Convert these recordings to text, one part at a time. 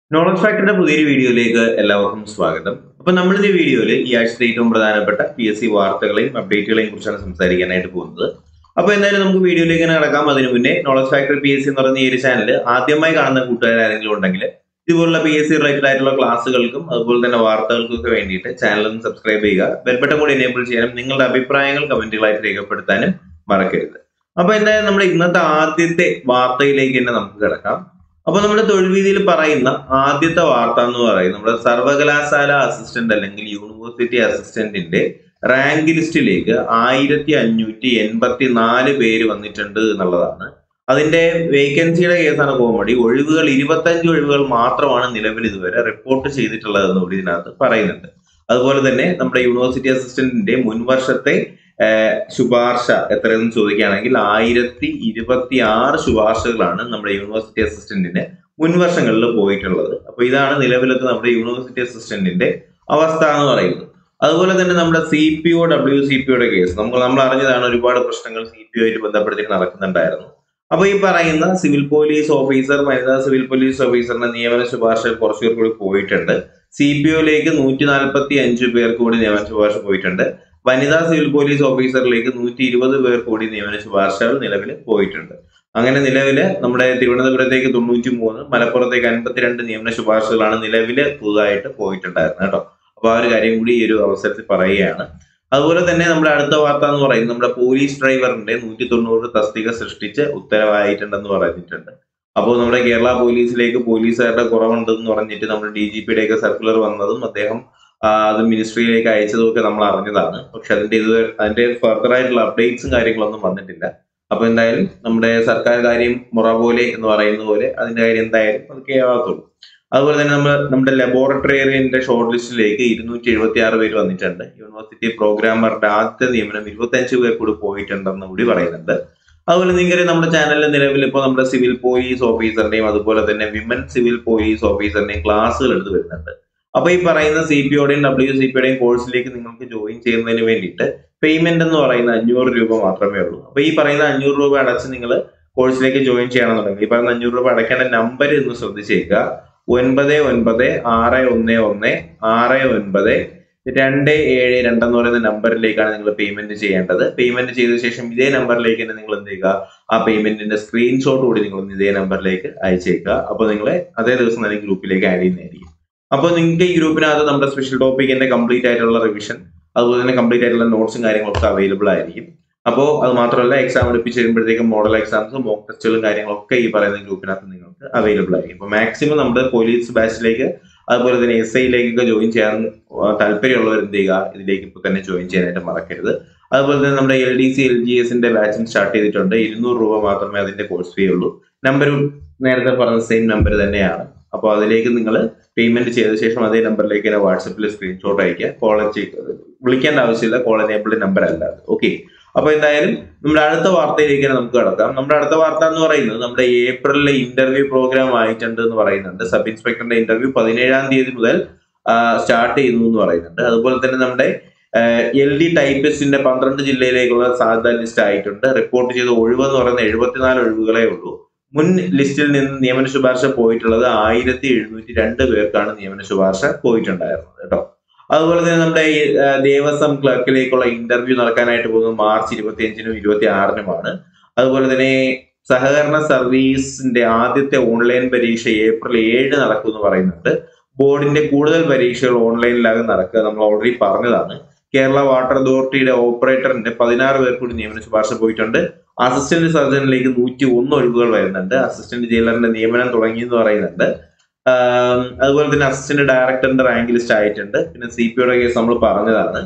Knowledge ഫാക്ടറിയുടെ പുതിയൊരു വീഡിയോയിലേക്ക് എല്ലാവർക്കും സ്വാഗതം അപ്പൊ നമ്മൾ ഈ വീഡിയോയിൽ ഈ ആഴ്ചത്തെ ഏറ്റവും പ്രധാനപ്പെട്ട പി എസ് സി വാർത്തകളെയും അപ്ഡേറ്റുകളെയും കുറിച്ചാണ് സംസാരിക്കാനായിട്ട് പോകുന്നത് അപ്പൊ എന്തായാലും നമുക്ക് വീഡിയോയിലേക്ക് തന്നെ കടക്കാം അതിനു മുന്നേ knowledge factory P S C എന്ന് പറയുന്ന ഈ ഒരു ചാനൽ ആദ്യമായി കാണുന്ന കൂട്ടുകാർ ആരെങ്കിലും ഉണ്ടെങ്കിൽ ഇതുപോലുള്ള പി എസ് സി റിലേറ്റഡ് ആയിട്ടുള്ള ക്ലാസ്സുകൾക്കും അതുപോലെ തന്നെ വാർത്തകൾക്കും ഒക്കെ വേണ്ടിയിട്ട് ചാനൽ ഒന്ന് സബ്സ്ക്രൈബ് ചെയ്യുക ബെൽബട്ടൺ കൂടി എനേബിൾ ചെയ്യാനും നിങ്ങളുടെ അഭിപ്രായങ്ങൾ കമന്റുകളായിട്ട് രേഖപ്പെടുത്താനും മറക്കരുത് അപ്പൊ എന്തായാലും നമ്മുടെ ഇന്നത്തെ ആദ്യത്തെ വാർത്തയിലേക്ക് തന്നെ നമുക്ക് കിടക്കാം അപ്പൊ നമ്മുടെ തൊഴിൽ വീതിയിൽ പറയുന്ന ആദ്യത്തെ വാർത്ത എന്ന് പറയുന്നത് നമ്മുടെ സർവകലാശാല അസിസ്റ്റന്റ് അല്ലെങ്കിൽ യൂണിവേഴ്സിറ്റി അസിസ്റ്റന്റിന്റെ റാങ്ക് ലിസ്റ്റിലേക്ക് ആയിരത്തി അഞ്ഞൂറ്റി എൺപത്തി നാല് പേര് വന്നിട്ടുണ്ട് എന്നുള്ളതാണ് അതിന്റെ വേക്കൻസിയുടെ കേസാണ് കോമഡി ഒഴിവുകൾ ഇരുപത്തഞ്ച് ഒഴിവുകൾ മാത്രമാണ് നിലവിൽ ഇതുവരെ റിപ്പോർട്ട് ചെയ്തിട്ടുള്ളതെന്ന് കൂടി ഇതിനകത്ത് പറയുന്നുണ്ട് അതുപോലെ തന്നെ നമ്മുടെ യൂണിവേഴ്സിറ്റി അസിസ്റ്റന്റിന്റെ മുൻ വർഷത്തെ ഏഹ്, ശുപാർശ എത്രയെന്ന് ചോദിക്കുകയാണെങ്കിൽ ആയിരത്തി ഇരുപത്തി ആറ് ശുപാർശകളാണ് നമ്മുടെ യൂണിവേഴ്സിറ്റി അസിസ്റ്റന്റിന് മുൻ വർഷങ്ങളിൽ പോയിട്ടുള്ളത് അപ്പൊ ഇതാണ് നിലവിലത്തെ നമ്മുടെ യൂണിവേഴ്സിറ്റി അസിസ്റ്റന്റിന്റെ അവസ്ഥ എന്ന് പറയുന്നത് അതുപോലെ തന്നെ നമ്മുടെ C P O W C P ഒയുടെ കേസ് നമ്മൾ നമ്മൾ അറിഞ്ഞതാണ് ഒരുപാട് പ്രശ്നങ്ങൾ സി പി ഒ ആയിട്ട് ബന്ധപ്പെടുത്തിയിട്ട് നടക്കുന്നുണ്ടായിരുന്നു അപ്പൊ ഈ പറയുന്ന സിവിൽ പോലീസ് ഓഫീസർ വനിതാ സിവിൽ പോലീസ് ഓഫീസറിന്റെ നിയമന ശുപാർശ കുറച്ചു പേർ കൂടി പോയിട്ടുണ്ട് സി പി ഒയിലേക്ക് നൂറ്റി നാൽപ്പത്തി അഞ്ച് പേർക്ക് കൂടി നിയമന ശുപാർശ പോയിട്ടുണ്ട് വനിതാ സിവിൽ പോലീസ് ഓഫീസറിലേക്ക് നൂറ്റി ഇരുപത് പേർ കൂടി നിയമന ശുപാർശകൾ നിലവിൽ പോയിട്ടുണ്ട് അങ്ങനെ നിലവില് നമ്മുടെ തിരുവനന്തപുരത്തേക്ക് തൊണ്ണൂറ്റി മൂന്ന് മലപ്പുറത്തേക്ക് അൻപത്തിരണ്ട് നിയമന ശുപാർശകളാണ് നിലവില് പുതുതായിട്ട് പോയിട്ടുണ്ടായിരുന്നത് കേട്ടോ അപ്പൊ ആ ഒരു കാര്യം കൂടി ഈ ഒരു അവസരത്തിൽ പറയുകയാണ് അതുപോലെ തന്നെ നമ്മുടെ അടുത്ത വാർത്ത എന്ന് പറയുന്നത് നമ്മുടെ പോലീസ് ഡ്രൈവറിന്റെ നൂറ്റി തൊണ്ണൂറ് തസ്തിക സൃഷ്ടിച്ച് ഉത്തരവായിട്ടുണ്ടെന്ന് പറഞ്ഞിട്ടുണ്ട് അപ്പോൾ നമ്മുടെ കേരള പോലീസിലേക്ക് പോലീസുകാരുടെ കുറവുണ്ടെന്ന് പറഞ്ഞിട്ട് നമ്മുടെ ഡി ജി പിയുടെ ഒക്കെ സർക്കുലർ വന്നതും അദ്ദേഹം ആ, അത് മിനിസ്ട്രിയിലേക്ക് അയച്ചതും ഒക്കെ നമ്മൾ അറിഞ്ഞതാണ് പക്ഷെ അതിന്റെ ഇത് അതിന്റെ ഫർദർ ആയിട്ടുള്ള അപ്ഡേറ്റ്സും കാര്യങ്ങളൊന്നും വന്നിട്ടില്ല അപ്പൊ എന്തായാലും നമ്മുടെ സർക്കാർ കാര്യം മുറ പോലെ എന്ന് പറയുന്ന പോലെ അതിന്റെ കാര്യം എന്തായാലും അതൊക്കെ ആകത്തുള്ളൂ അതുപോലെ തന്നെ നമ്മൾ നമ്മുടെ ലബോറട്ടറിയറിന്റെ ഷോർട്ട് ലിസ്റ്റിലേക്ക് ഇരുന്നൂറ്റി എഴുപത്തി ആറ് പേര് വന്നിട്ടുണ്ട് യൂണിവേഴ്സിറ്റി പ്രോഗ്രാമറുടെ ആദ്യത്തെ നിയമനം ഇരുപത്തഞ്ച് പേർ കൂടി പോയിട്ടുണ്ടെന്ന് കൂടി പറയുന്നുണ്ട് അതുപോലെ നിങ്ങൾക്ക് നമ്മുടെ ചാനലിൽ നിലവിൽ ഇപ്പോൾ നമ്മുടെ സിവിൽ പോലീസ് ഓഫീസറിന്റെയും അതുപോലെ തന്നെ വിമൻ സിവിൽ പോലീസ് ഓഫീസറിന്റെയും ക്ലാസ്സുകൾ എടുത്ത് വരുന്നുണ്ട് അപ്പൊ ഈ പറയുന്ന സി പി ഒയുടെയും ഡബ്ല്യു സി പിയുടെയും കോഴ്സിലേക്ക് നിങ്ങൾക്ക് ജോയിൻ ചെയ്യുന്നതിന് വേണ്ടിയിട്ട് പേയ്മെന്റ് എന്ന് പറയുന്ന അഞ്ഞൂറ് രൂപ മാത്രമേ ഉള്ളൂ അപ്പൊ ഈ പറയുന്ന അഞ്ഞൂറ് രൂപ അടച്ച് നിങ്ങൾ കോഴ്സിലേക്ക് ജോയിൻ ചെയ്യണമെന്നുണ്ടെങ്കിൽ ഈ പറയുന്ന അഞ്ഞൂറ് രൂപ അടയ്ക്കേണ്ട നമ്പർ ഒന്ന് ശ്രദ്ധിച്ചേക്കുക ഒൻപത് ഒൻപത് ആറ് ഒന്ന് ഒന്ന് ആറ് ഒൻപത് രണ്ട് ഏഴ് രണ്ട് എന്ന് പറയുന്ന നമ്പറിലേക്കാണ് നിങ്ങൾ പേയ്മെന്റ് ചെയ്യേണ്ടത് പേയ്മെന്റ് ചെയ്ത ശേഷം ഇതേ നമ്പറിലേക്ക് തന്നെ നിങ്ങൾ എന്ത് ചെയ്യുക ആ പേയ്മെന്റിന്റെ സ്ക്രീൻഷോട്ട് കൂടി നിങ്ങൾ ഒന്ന് ഇതേ നമ്പറിലേക്ക് അയച്ചേക്കുക അപ്പോൾ നിങ്ങളെ അതേ ദിവസം തന്നെ ഗ്രൂപ്പിലേക്ക് ആഡ് ചെയ്യുന്നതായിരിക്കും അപ്പോൾ നിങ്ങൾക്ക് ഈ ഗ്രൂപ്പിനകത്ത് നമ്മുടെ സ്പെഷ്യൽ ടോപ്പിക്കിന്റെ കംപ്ലീറ്റ് ആയിട്ടുള്ള റിവിഷൻ അതുപോലെ തന്നെ കംപ്ലീറ്റ് ആയിട്ടുള്ള നോട്ട്സും കാര്യങ്ങളൊക്കെ അവൈലബിൾ ആയിരിക്കും അപ്പോൾ അത് മാത്രമല്ല എക്സാം എടുപ്പിച്ച് കഴിയുമ്പോഴത്തേക്കും മോഡൽ എക്സാംസും മോക്ക് ടെസ്റ്റുകളും കാര്യങ്ങളൊക്കെ ഈ പറയുന്ന ഗ്രൂപ്പിനകത്ത് നിങ്ങൾക്ക് അവൈലബിൾ ആയിരിക്കും അപ്പോൾ മാക്സിമം നമ്മുടെ പോലീസ് ബാച്ചിലേക്ക് അതുപോലെ തന്നെ എസ് ഐയിലേക്കൊക്കെ ജോയിൻ ചെയ്യാൻ ആ, താല്പര്യമുള്ളവർ എന്ത് ചെയ്യുക ഇതിലേക്ക് ഇപ്പോൾ തന്നെ ജോയിൻ ചെയ്യാനായിട്ട് മറക്കരുത് അതുപോലെ തന്നെ നമ്മുടെ L D C L G എസിന്റെ ബാച്ചും സ്റ്റാർട്ട് ചെയ്തിട്ടുണ്ട് ഇരുന്നൂറ് രൂപ മാത്രമേ അതിന്റെ കോഴ്സ് ഫീ ഉള്ളൂ നമ്പരും നേരത്തെ പറഞ്ഞ സെയിം നമ്പർ തന്നെയാണ് അപ്പോൾ അതിലേക്ക് നിങ്ങൾ പേയ്മെന്റ് ചെയ്ത ശേഷം അതേ നമ്പറിലേക്ക് തന്നെ വാട്സപ്പിൽ സ്ക്രീൻഷോട്ട് അയക്കുക കോൾ വിളിക്കേണ്ട ആവശ്യമില്ല കോൾ എനേബിൾഡ് നമ്പർ അല്ലാതെ ഓക്കെ അപ്പൊ എന്തായാലും നമ്മുടെ അടുത്ത വാർത്തയിലേക്ക് തന്നെ നമുക്ക് കടക്കാം നമ്മുടെ അടുത്ത വാർത്ത എന്ന് പറയുന്നത് നമ്മുടെ ഏപ്രിലിലെ ഇന്റർവ്യൂ പ്രോഗ്രാം ആയിട്ടുണ്ട് എന്ന് പറയുന്നുണ്ട് സബ് ഇൻസ്പെക്ടറിന്റെ ഇന്റർവ്യൂ പതിനേഴാം തീയതി മുതൽ സ്റ്റാർട്ട് ചെയ്യുന്നു എന്ന് പറയുന്നുണ്ട് അതുപോലെ തന്നെ നമ്മുടെ എൽ ഡി ടൈപ്പിസ്റ്റിന്റെ പന്ത്രണ്ട് ജില്ലയിലേക്കുള്ള സാധ്യത ലിസ്റ്റ് ആയിട്ടുണ്ട് റിപ്പോർട്ട് ചെയ്ത ഒഴിവെന്ന് പറയുന്ന എഴുപത്തിനാല് ഒഴിവുകളേ ഉള്ളൂ മുൻ ലിസ്റ്റിൽ നിന്ന് നിയമന ശുപാർശ പോയിട്ടുള്ളത് ആയിരത്തി എഴുന്നൂറ്റി രണ്ട് പേർക്കാണ് നിയമന ശുപാർശ പോയിട്ടുണ്ടായിരുന്നത് കേട്ടോ അതുപോലെ തന്നെ നമ്മുടെ ഈ, ആ, ദേവസ്വം ക്ലർക്കിലേക്കുള്ള ഇന്റർവ്യൂ നടക്കാനായിട്ട് പോകുന്നത് മാർച്ച് ഇരുപത്തി അഞ്ചിനും ഇരുപത്തി ആറിനുമാണ് അതുപോലെ തന്നെ സഹകരണ സർവീസിന്റെ ആദ്യത്തെ ഓൺലൈൻ പരീക്ഷ ഏപ്രിൽ ഏഴ് നടക്കും എന്ന് പറയുന്നുണ്ട് ബോർഡിന്റെ കൂടുതൽ പരീക്ഷകൾ ഓൺലൈനിലാകും നടക്കുക നമ്മൾ ഓൾറെഡി പറഞ്ഞതാണ് കേരള വാട്ടർ അതോറിറ്റിയുടെ ഓപ്പറേറ്ററിന്റെ പതിനാറ് പേർ കൂടി നിയമന ശുപാർശ പോയിട്ടുണ്ട് അസിസ്റ്റന്റ് സർജനിലേക്ക് നൂറ്റി ഒന്ന് ഒഴിവുകൾ വരുന്നുണ്ട് അസിസ്റ്റന്റ് ജയിലറിന്റെ നിയമനം തുടങ്ങി എന്ന് പറയുന്നുണ്ട് ആം, അതുപോലെ തന്നെ അസിസ്റ്റന്റ് ഡയറക്ടറിന്റെ റാങ്ക് ലിസ്റ്റ് ആയിട്ടുണ്ട് പിന്നെ സി പി ഒയുടെ കേസ് നമ്മൾ പറഞ്ഞതാണ്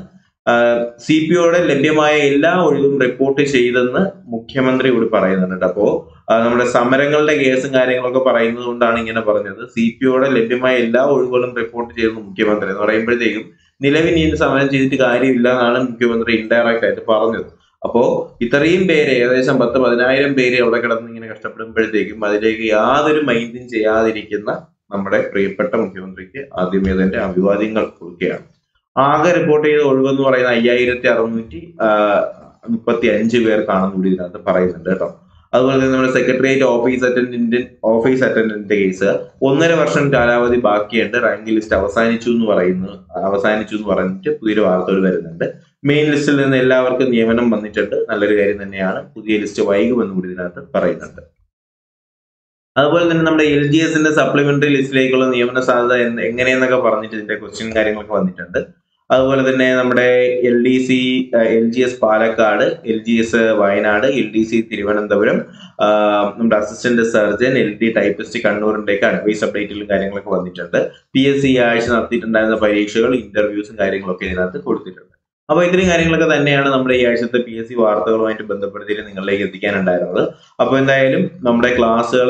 സി പി ഒയുടെ ലഭ്യമായ എല്ലാ ഒഴിവും റിപ്പോർട്ട് ചെയ്തെന്ന് മുഖ്യമന്ത്രി കൂടി പറയുന്നുണ്ട് കേട്ടോ. അപ്പോ ആ, നമ്മുടെ സമരങ്ങളുടെ കേസും കാര്യങ്ങളൊക്കെ പറയുന്നത് കൊണ്ടാണ് ഇങ്ങനെ പറഞ്ഞത് സി പി ഒയുടെ ലഭ്യമായ എല്ലാ ഒഴിവുകളും റിപ്പോർട്ട് ചെയ്തെന്ന് മുഖ്യമന്ത്രി എന്ന് പറയുമ്പോഴത്തേക്കും നിലവിൽ ഇനി സമരം ചെയ്തിട്ട് കാര്യമില്ല എന്നാണ് മുഖ്യമന്ത്രി ഇൻഡയറക്റ്റ് ആയിട്ട് പറഞ്ഞത് അപ്പോ ഇത്രയും പേര് ഏകദേശം പത്ത് പതിനായിരം പേര് അവിടെ കിടന്ന് ഇങ്ങനെ കഷ്ടപ്പെടുമ്പോഴത്തേക്കും അതിലേക്ക് യാതൊരു മൈൻഡും ചെയ്യാതിരിക്കുന്ന നമ്മുടെ പ്രിയപ്പെട്ട മുഖ്യമന്ത്രിക്ക് ആദ്യമേ തന്നെ അഭിവാദ്യങ്ങൾ കൊടുക്കുകയാണ് ആകെ റിപ്പോർട്ട് ചെയ്ത ഒഴിവെന്ന് പറയുന്ന അയ്യായിരത്തി അറുന്നൂറ്റി മുപ്പത്തി അഞ്ച് പേർക്കാണെന്ന് കൂടി ഇതിനകത്ത് പറയുന്നുണ്ട് കേട്ടോ അതുപോലെ തന്നെ നമ്മുടെ സെക്രട്ടേറിയറ്റ് ഓഫീസ് അറ്റൻഡന്റ് ഓഫീസ് അറ്റൻഡന്റിന്റെ കേസ് ഒന്നര വർഷം കാലാവധി ബാക്കിയുണ്ട് റാങ്ക് ലിസ്റ്റ് അവസാനിച്ചു എന്ന് പറയുന്നു അവസാനിച്ചു എന്ന് പറഞ്ഞിട്ട് പുതിയൊരു വാർത്തകൾ വരുന്നുണ്ട് മെയിൻ ലിസ്റ്റിൽ നിന്ന് എല്ലാവർക്കും നിയമനം വന്നിട്ടുണ്ട് നല്ലൊരു കാര്യം തന്നെയാണ് പുതിയ ലിസ്റ്റ് വൈകുമെന്ന് കൂടി ഇതിനകത്ത് പറയുന്നുണ്ട് അതുപോലെ തന്നെ നമ്മുടെ എൽ ജി എസിന്റെ സപ്ലിമെന്ററി ലിസ്റ്റിലേക്കുള്ള നിയമന സാധ്യത എന്ന് എങ്ങനെയെന്നൊക്കെ പറഞ്ഞിട്ട് ഇതിന്റെ ക്വസ്റ്റ്യൻ കാര്യങ്ങളൊക്കെ വന്നിട്ടുണ്ട് അതുപോലെ തന്നെ നമ്മുടെ L D C L G S Palakkad L G S Wayanad L D C Thiruvananthapuram ആ, നമ്മുടെ assistant surgeon L D typist കണ്ണൂരിന്റെയൊക്കെ അഡ്വൈസ് അപ്ഡേറ്റിലും കാര്യങ്ങളൊക്കെ വന്നിട്ടുണ്ട് പി എസ് സി ആഴ്ച നടത്തിയിട്ടുണ്ടായിരുന്ന പരീക്ഷകൾ ഇന്റർവ്യൂസും കാര്യങ്ങളൊക്കെ ഇതിനകത്ത് കൊടുത്തിട്ടുണ്ട് അപ്പൊ ഇത്രയും കാര്യങ്ങളൊക്കെ തന്നെയാണ് നമ്മുടെ ഈ ആഴ്ചത്തെ പി എസ് സി വാർത്തകളുമായിട്ട് ബന്ധപ്പെടുത്തിയിട്ട് നിങ്ങളിലേക്ക് എത്തിക്കാനുണ്ടായിരുന്നത് അപ്പൊ എന്തായാലും നമ്മുടെ ക്ലാസ്സുകൾ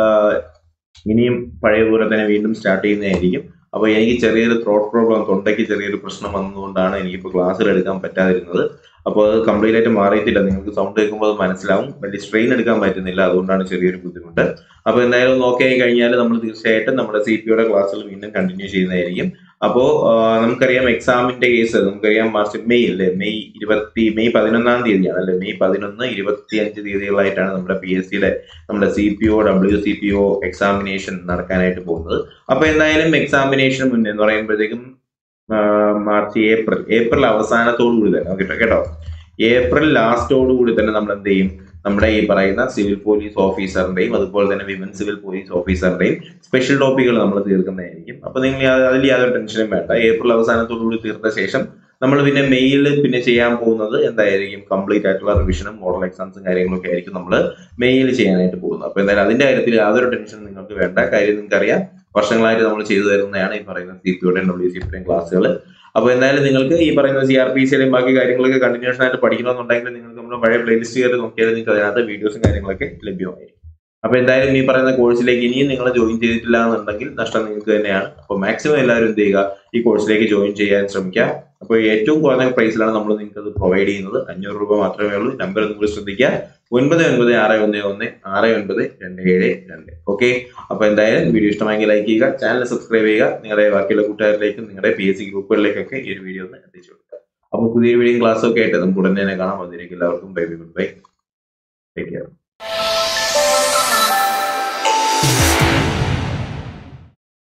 ഇനിയും പഴയ പോലെ തന്നെ വീണ്ടും സ്റ്റാർട്ട് ചെയ്യുന്നതായിരിക്കും അപ്പൊ എനിക്ക് ചെറിയൊരു ത്രോട്ട് പ്രോബ്ലം തൊണ്ടയ്ക്ക് ചെറിയൊരു പ്രശ്നം വന്നതുകൊണ്ടാണ് എനിക്കിപ്പോൾ ക്ലാസ്സുകൾ എടുക്കാൻ പറ്റാതിരുന്നത് അപ്പോൾ അത് കംപ്ലീറ്റ് ആയിട്ട് മാറിയിട്ടില്ല നിങ്ങൾക്ക് സൗണ്ട് കേൾക്കുമ്പോൾ അത് മനസ്സിലാവും വലിയ സ്ട്രെയിൻ എടുക്കാൻ പറ്റുന്നില്ല അതുകൊണ്ടാണ് ചെറിയൊരു ബുദ്ധിമുട്ട് അപ്പോൾ എന്തായാലും ഒന്ന് ഓക്കെ ആയി കഴിഞ്ഞാൽ നമ്മൾ തീർച്ചയായിട്ടും നമ്മുടെ സി പി യുടെ ക്ലാസ്സുകൾ വീണ്ടും കണ്ടിന്യൂ ചെയ്യുന്നതായിരിക്കും അപ്പോൾ നമുക്കറിയാം എക്സാമിന്റെ കേസ് നമുക്കറിയാം മാർച്ച് മെയ് അല്ലേ മെയ് ഇരുപത്തി മെയ് പതിനൊന്നാം തീയതിയാണ് അല്ലെ മെയ് പതിനൊന്ന് ഇരുപത്തി അഞ്ച് തീയതികളായിട്ടാണ് നമ്മുടെ പി എസ് സിയുടെ നമ്മുടെ C P O W C P O examination നടക്കാനായിട്ട് പോകുന്നത് അപ്പൊ എന്തായാലും എക്സാമിനേഷൻ മുന്നേ എന്ന് പറയുമ്പോഴത്തേക്കും ആ, മാർച്ച് ഏപ്രിൽ ഏപ്രിൽ അവസാനത്തോടു കൂടി തന്നെ ഓക്കെ കേട്ടോ ഏപ്രിൽ ലാസ്റ്റോടു കൂടി തന്നെ നമ്മൾ എന്ത് ചെയ്യും നമ്മുടെ ഈ പറയുന്ന സിവിൽ പോലീസ് ഓഫീസറിന്റെയും അതുപോലെ തന്നെ വിമൻ സിവിൽ പോലീസ് ഓഫീസറിന്റെയും സ്പെഷ്യൽ ടോപ്പിക്കുകൾ നമ്മൾ തീർക്കുന്നതായിരിക്കും അപ്പൊ നിങ്ങൾ യാ- അതിൽ യാതൊരു ടെൻഷനും വേണ്ട ഏപ്രിൽ അവസാനത്തോടു കൂടി തീർത്ത ശേഷം നമ്മൾ പിന്നെ മെയ്യിൽ പിന്നെ ചെയ്യാൻ പോകുന്നത് എന്തായിരിക്കും കംപ്ലീറ്റ് ആയിട്ടുള്ള റിവിഷനും മോഡൽ എക്സാംസും കാര്യങ്ങളൊക്കെ ആയിരിക്കും നമ്മൾ മെയ്യിൽ ചെയ്യാനായിട്ട് പോകുന്നത് അപ്പൊ എന്തായാലും അതിന്റെ കാര്യത്തിൽ യാതൊരു ടെൻഷനും നിങ്ങൾക്ക് വേണ്ട കാര്യം നിങ്ങൾക്ക് അറിയാം വർഷങ്ങളായിട്ട് നമ്മൾ ചെയ്തു തരുന്നതാണ് ഈ പറയുന്ന സി പി യുടെയും ഡബ്ല്യു സി പിയുടെയും ക്ലാസ്സുകൾ അപ്പൊ എന്തായാലും നിങ്ങൾക്ക് ഈ പറയുന്ന സി ആർ പി സിയുടെയും ബാക്കി കാര്യങ്ങളൊക്കെ കണ്ടിന്യൂഷൻ ആയിട്ട് പഠിക്കണമെന്നുണ്ടെങ്കിൽ നിങ്ങൾക്ക് നമ്മുടെ പഴയ പ്ലേലിസ്റ്റ് കയറി നോക്കിയാൽ നിങ്ങൾക്ക് അതിനകത്ത് വീഡിയോസും കാര്യങ്ങളൊക്കെ ലഭ്യമായിരിക്കും അപ്പൊ എന്തായാലും ഈ പറയുന്ന കോഴ്സിലേക്ക് ഇനിയും നിങ്ങൾ ജോയിൻ ചെയ്തിട്ടില്ല എന്നുണ്ടെങ്കിൽ നഷ്ടം നിങ്ങൾക്ക് തന്നെയാണ് അപ്പോൾ മാക്സിമം എല്ലാവരും എന്ത് ചെയ്യുക ഈ കോഴ്സിലേക്ക് ജോയിൻ ചെയ്യാൻ ശ്രമിക്കുക അപ്പോൾ ഏറ്റവും കുറഞ്ഞ പ്രൈസിലാണ് നമ്മൾ നിങ്ങൾക്ക് അത് പ്രൊവൈഡ് ചെയ്യുന്നത് അഞ്ഞൂറ് രൂപ മാത്രമേ ഉള്ളൂ നമ്പർ ഒന്നും കൂടി ശ്രദ്ധിക്കുക ഒൻപത് ഒൻപത് ആറ് ഒന്ന് ഒന്ന് ആറ് ഒൻപത് രണ്ട് ഏഴ് രണ്ട് ഓക്കെ അപ്പൊ എന്തായാലും വീഡിയോ ഇഷ്ടമായെങ്കിൽ ലൈക്ക് ചെയ്യുക ചാനൽ സബ്സ്ക്രൈബ് ചെയ്യുക നിങ്ങളുടെ ബാക്കിയുള്ള കൂട്ടുകാരിലേക്കും നിങ്ങളുടെ പി എസ് സി ഗ്രൂപ്പുകളിലേക്കൊക്കെ ഈ ഒരു വീഡിയോ ഒന്ന് എത്തിച്ചു കൊടുക്കുക അപ്പോൾ പുതിയ വീഡിയോ ക്ലാസ് ഒക്കെ ആയിട്ട് നമുക്ക് ഉടനെ തന്നെ കാണാം അതിലേക്ക് എല്ലാവർക്കും bye bye goodbye take care